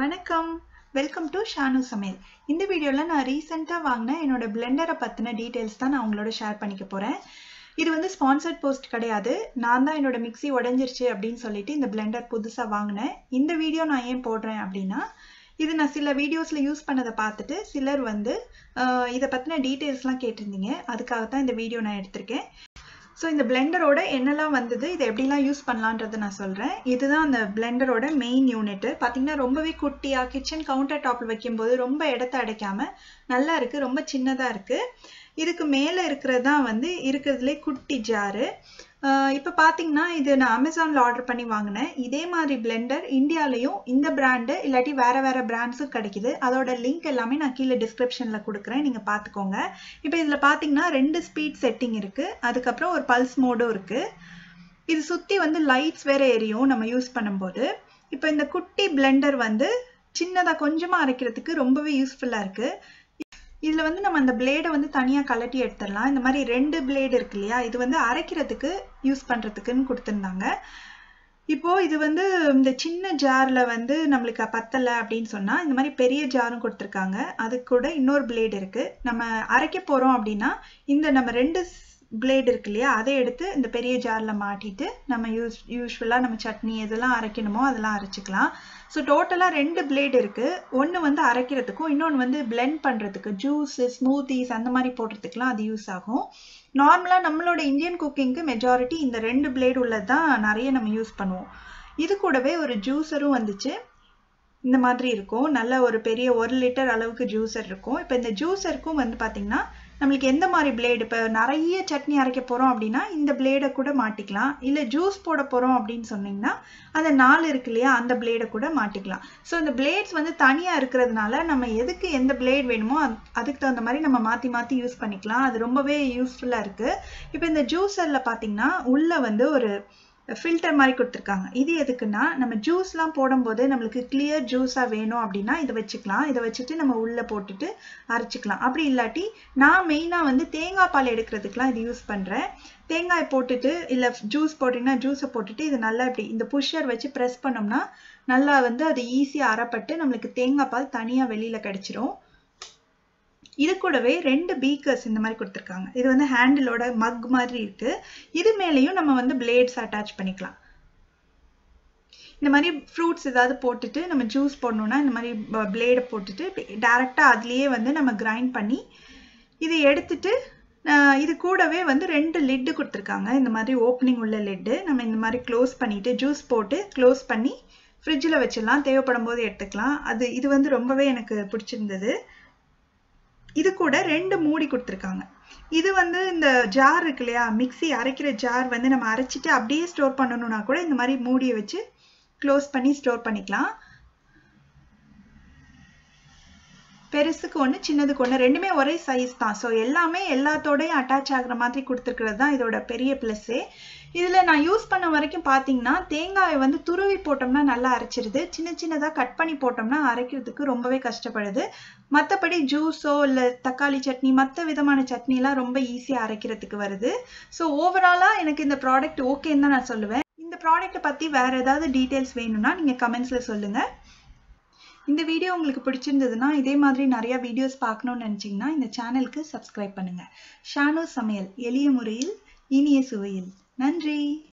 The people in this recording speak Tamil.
வணக்கம் வெல்கம் டு ஷானு சமையல் இந்த வீடியோவில் நான் ரீசெண்டாக வாங்கின என்னோட பிளெண்டரை பற்றின டீட்டெயில்ஸ் தான் நான் உங்களோட ஷேர் பண்ணிக்க போகிறேன் இது வந்து ஸ்பான்சர்ட் போஸ்ட் கிடையாது நான் தான் என்னோட மிக்ஸி உடஞ்சிருச்சு அப்படின்னு சொல்லிட்டு இந்த பிளெண்டர் புதுசாக வாங்கினேன் இந்த வீடியோ நான் ஏன் போடுறேன் அப்படின்னா இது நான் சில வீடியோஸில் யூஸ் பண்ணதை பார்த்துட்டு சிலர் வந்து ஆஹ், இதை பற்றின டீட்டெயில்ஸ்லாம் கேட்டிருந்தீங்க அதுக்காக தான் இந்த வீடியோ நான் எடுத்திருக்கேன் ஸோ இந்த பிளெண்டரோட என்னெல்லாம் வந்தது இதை எப்படிலாம் யூஸ் பண்ணலான்றதை நான் சொல்கிறேன் இதுதான் அந்த பிளெண்டரோட மெயின் யூனிட்டு பார்த்தீங்கன்னா ரொம்பவே குட்டியாக கிச்சன் கவுண்டர் டாப்பில் வைக்கும்போது ரொம்ப இடத்த அடைக்காம நல்லா இருக்குது ரொம்ப சின்னதாக இருக்குது இதுக்கு மேலே இருக்கிறது தான் வந்து இருக்கிறதுலே குட்டி ஜாரு இப்போ பார்த்தீங்கன்னா இது நான் அமேசானில் ஆர்டர் பண்ணி வாங்கினேன் இதே மாதிரி பிளெண்டர் இந்தியாலையும் இந்த பிராண்டு இல்லாட்டி வேற வேற பிராண்ட்ஸும் கிடைக்குது அதோட லிங்க் எல்லாமே நான் கீழே டிஸ்கிரிப்ஷனில் கொடுக்குறேன் நீங்கள் பார்த்துக்கோங்க இப்போ இதில் பார்த்தீங்கன்னா ரெண்டு ஸ்பீட் செட்டிங் இருக்குது அதுக்கப்புறம் ஒரு பல்ஸ் மோடும் இருக்குது இது சுற்றி வந்து லைட்ஸ் வேற எரியும் நம்ம யூஸ் பண்ணும்போது இப்போ இந்த குட்டி பிளெண்டர் வந்து சின்னதாக கொஞ்சமாக அரைக்கிறதுக்கு ரொம்பவே யூஸ்ஃபுல்லாக இருக்குது இதில் வந்து நம்ம அந்த பிளேடை வந்து தனியாக கலட்டி எடுத்துடலாம் இந்த மாதிரி ரெண்டு பிளேடு இருக்கு இல்லையா இது வந்து அரைக்கிறதுக்கு யூஸ் பண்ணுறதுக்குன்னு கொடுத்துருந்தாங்க இப்போ இது வந்து இந்த சின்ன ஜார்ல வந்து நம்மளுக்கு பத்தலை அப்படின்னு சொன்னா இந்த மாதிரி பெரிய ஜாரும் கொடுத்துருக்காங்க அது கூட இன்னொரு பிளேடு இருக்கு நம்ம அரைக்க போறோம் அப்படின்னா இந்த நம்ம ரெண்டு பிளேடு இருக்கு இல்லையா அதை எடுத்து இந்த பெரிய ஜார்ல மாட்டிட்டு நம்ம யூஸ் யூஸ்வலாக நம்ம சட்னி எதெல்லாம் அரைக்கணுமோ அதெல்லாம் அரைச்சிக்கலாம் ஸோ டோட்டலாக ரெண்டு பிளேடு இருக்கு ஒன்று வந்து அரைக்கிறதுக்கும் இன்னொன்று வந்து பிளெண்ட் பண்ணுறதுக்கு ஜூஸ் ஸ்மூத்திஸ் அந்த மாதிரி போடுறதுக்குலாம் அது யூஸ் ஆகும் நார்மலாக நம்மளோட இந்தியன் குக்கிங்க்கு மெஜாரிட்டி இந்த ரெண்டு பிளேடு உள்ளது தான் நிறைய நம்ம யூஸ் பண்ணுவோம் இது கூடவே ஒரு ஜூஸரும் வந்துச்சு இந்த மாதிரி இருக்கும் நல்ல ஒரு பெரிய ஒரு லிட்டர் அளவுக்கு ஜூஸர் இருக்கும் இப்போ இந்த ஜூஸருக்கும் வந்து பார்த்தீங்கன்னா நம்மளுக்கு எந்த மாதிரி பிளேடு இப்போ நிறைய சட்னி அரைக்க போகிறோம் அப்படின்னா இந்த பிளேடை கூட மாட்டிக்கலாம் இல்லை ஜூஸ் போட போகிறோம் அப்படின்னு சொன்னீங்கன்னா அந்த நாலு இருக்கு இல்லையா அந்த பிளேடை கூட மாட்டிக்கலாம் ஸோ இந்த பிளேட்ஸ் வந்து தனியாக இருக்கிறதுனால நம்ம எதுக்கு எந்த பிளேட் வேணுமோ அது- அதுக்கு தகுந்த மாதிரி நம்ம மாற்றி மாற்றி யூஸ் பண்ணிக்கலாம் அது ரொம்பவே யூஸ்ஃபுல்லாக இருக்குது இப்போ இந்த ஜூஸரில் பார்த்தீங்கன்னா உள்ளே வந்து ஒரு ஃபில்டர் மாதிரி கொடுத்துருக்காங்க இது எதுக்குன்னா நம்ம ஜூஸ்லாம் போடும்போது நம்மளுக்கு கிளியர் ஜூஸாக வேணும் அப்படின்னா இதை வச்சுக்கலாம் இதை வச்சுட்டு நம்ம உள்ளே போட்டுட்டு அரைச்சிக்கலாம் அப்படி இல்லாட்டி நான் மெயினாக வந்து தேங்காய் பால் எடுக்கிறதுக்குலாம் இது யூஸ் பண்ணுறேன் தேங்காய் போட்டுட்டு இல்லை ஜூஸ் போட்டிங்கன்னா ஜூஸை போட்டுட்டு இது நல்லா இப்படி இந்த புஷ்ஷர் வச்சு ப்ரெஸ் பண்ணோம்னா நல்லா வந்து அது ஈஸியாக அரைப்பட்டு நம்மளுக்கு தேங்காய் பால் தனியாக வெளியில் கிடச்சிரும் இது கூடவே ரெண்டு பீக்கர்ஸ் இந்த மாதிரி கொடுத்துருக்காங்க இது வந்து ஹேண்டிலோட மக் மாதிரி இருக்கு இது மேலேயும் நம்ம வந்து பிளேட்ஸ் அட்டாச் பண்ணிக்கலாம் இந்த மாதிரி ஃப்ரூட்ஸ் ஏதாவது போட்டுட்டு நம்ம ஜூஸ் போடணும்னா இந்த மாதிரி பிளேடை போட்டுட்டு டேரெக்டாக அதுலேயே வந்து நம்ம கிரைண்ட் பண்ணி இதை எடுத்துட்டு ஆஹ், இது கூடவே வந்து ரெண்டு லிட்டு கொடுத்துருக்காங்க இந்த மாதிரி ஓப்பனிங் உள்ள லிட்டு நம்ம இந்த மாதிரி க்ளோஸ் பண்ணிட்டு ஜூஸ் போட்டு க்ளோஸ் பண்ணி ஃப்ரிட்ஜில் வச்சிடலாம் தேவைப்படும் போது எடுத்துக்கலாம் அது இது வந்து ரொம்பவே எனக்கு பிடிச்சிருந்தது இது கூட ரெண்டு மூடி கொடுத்துருக்காங்க இது வந்து இந்த ஜார் இருக்கு இல்லையா மிக்ஸி அரைக்கிற ஜார் வந்து நம்ம அரைச்சிட்டு அப்படியே ஸ்டோர் பண்ணணும்னா கூட இந்த மாதிரி மூடியை வச்சு க்ளோஸ் பண்ணி ஸ்டோர் பண்ணிக்கலாம் பெருசுக்கு ஒன்று சின்னதுக்கு ஒன்று ரெண்டுமே ஒரே சைஸ் தான் ஸோ எல்லாமே எல்லாத்தோடையும் அட்டாச் ஆகுற மாதிரி கொடுத்துருக்கிறது தான் இதோட பெரிய ப்ளஸ்ஸே இதில் நான் யூஸ் பண்ண வரைக்கும் பார்த்தீங்கன்னா தேங்காயை வந்து துருவி போட்டோம்னா நல்லா அரைச்சிருது சின்ன சின்னதாக கட் பண்ணி போட்டோம்னா அரைக்கிறதுக்கு ரொம்பவே கஷ்டப்படுது மற்றபடி ஜூஸோ இல்லை தக்காளி சட்னி மற்ற விதமான சட்னிலாம் ரொம்ப ஈஸியாக அரைக்கிறதுக்கு வருது ஸோ ஓவராலாக எனக்கு இந்த ப்ராடக்ட் ஓகேன்னு தான் நான் சொல்லுவேன் இந்த ப்ராடக்ட்டை பற்றி வேறு ஏதாவது டீட்டெயில்ஸ் வேணும்னா நீங்கள் கமெண்ட்ஸில் சொல்லுங்கள் இந்த வீடியோ உங்களுக்கு பிடிச்சிருந்ததுன்னா இதே மாதிரி நிறைய வீடியோஸ் பார்க்கணும்னு நினச்சிங்கன்னா இந்த சேனலுக்கு சப்ஸ்கிரைப் பண்ணுங்கள் ஷானு சமையல் எளிய முறையில் இனிய சுவையில் நன்றி